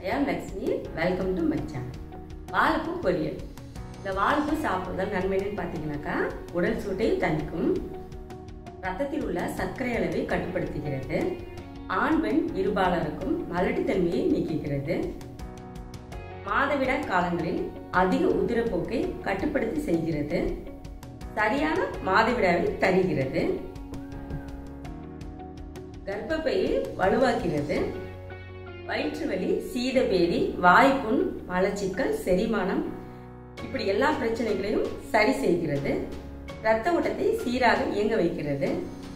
I'm Lakshmi welcome to my channel வாழைப்பூ பொரியல் இந்த வாழைப்பூ சாப்பிடுவதால் நன்மைன்னு பார்த்தீங்கன்னாக்கா உடல் சூட்டை தணிக்கும் ரத்தத்தில் உள்ள சர்க்கரை அளவை கட்டுப்படுத்துகிறது ஆண் பெண் இருபாலருக்கும் மலட்டுத்தன்மையை நீக்குகிறது மாதவிடாய் காலங்களில் அதிக உதிரப்போக்கை கட்டுப்படுத்தி செய்கிறது சரியான மாதவிடாவை தருகிறது கர்ப்பப்பையை வலுவாக்கிறது வயிற்று வலி சீதபேதி வாய்ப்புண் மலச்சிக்கல் செரிமானம் இப்படி எல்லா பிரச்சனைகளையும் சரி செய்கிறது இரத்த ஓட்டத்தை சீராக இயங்க வைக்கிறது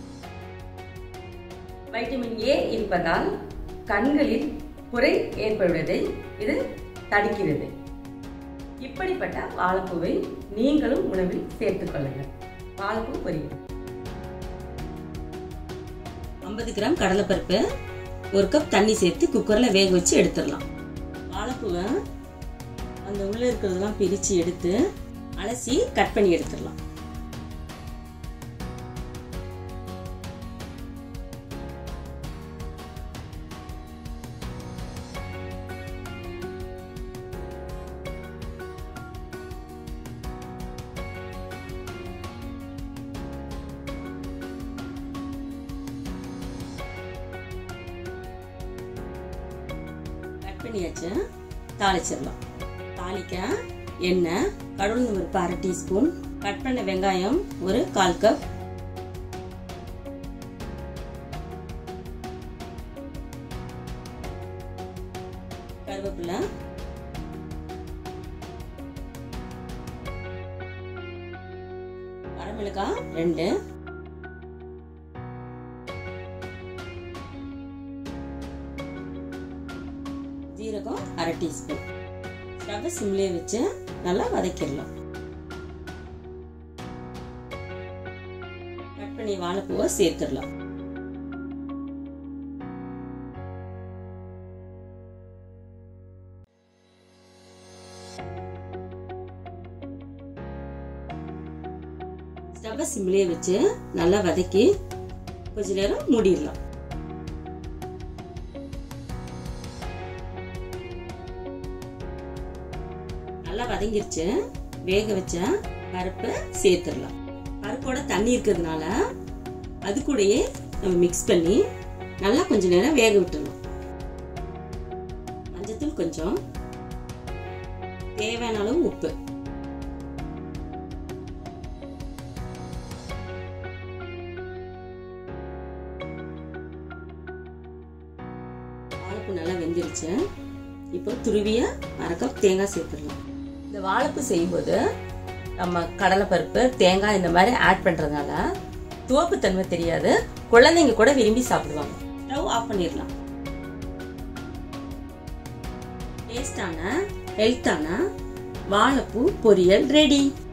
வைட்டமின் ஏ இருப்பதால் கண்களில் குறை ஏற்படுவதை இது தடுக்கிறது இப்படிப்பட்ட வாழைப்பூவை நீங்களும் உணவில் சேர்த்துக் கொள்ளுங்கள் வாழைப்பூ பொரியல் ஐம்பது கிராம் கடலைப்பருப்பு ஒரு கப் தண்ணி சேர்த்து குக்கரில் வேக வச்சு எடுத்துடலாம் வாழைப்பூவை அந்த உள்ளே இருக்கிறதெல்லாம் பிரித்து எடுத்து அலசி கட் பண்ணி எடுத்துடலாம் கட் பண்ணியாச்சு தாளிச்சிடலாம் தாளிக்க எண்ணெய் கடவுள் பருப்பு அரை டீஸ்பூன் கட் பண்ண வெங்காயம் ஒரு கால் கப் கருவேப்பிலை வரமிளகாய் ரெண்டு ஜீரகம் அரை டீஸ்பூன் ஸ்டவ்வை சிம்லேயே வச்சு நல்லா வதக்கிடலாம் கட் பண்ணி வாழைப்பூவை சேர்த்துடலாம் ஸ்டவ்வை சிம்லேயே வச்சு நல்லா வதக்கி கொஞ்ச நேரம் மூடிடலாம் நல்லா வதங்கிருச்சு வேக வச்ச பருப்பை சேர்த்துடலாம் பருப்போட தண்ணி இருக்கிறதுனால அது கூடயே நம்ம மிக்ஸ் பண்ணி நல்லா கொஞ்ச நேரம் வேக விட்டுடலாம் மஞ்சத்தூள் கொஞ்சம் தேவையான அளவு உப்பு வாழைப்பூ நல்லா வெந்துருச்சு இப்போ துருவிய அரை கப் தேங்காய் சேர்த்துடலாம் இந்த வாழைப்பூ செய்யும்போது நம்ம கடலைப்பருப்பு தேங்காய் இந்த மாதிரி ஆட் பண்ணுறதுனால துவப்பு தன்மை தெரியாது குழந்தைங்க கூட விரும்பி சாப்பிடுவாங்க ஸ்டவ் ஆஃப் பண்ணிடலாம் டேஸ்டான ஹெல்த்தான வாழைப்பூ பொரியல் ரெடி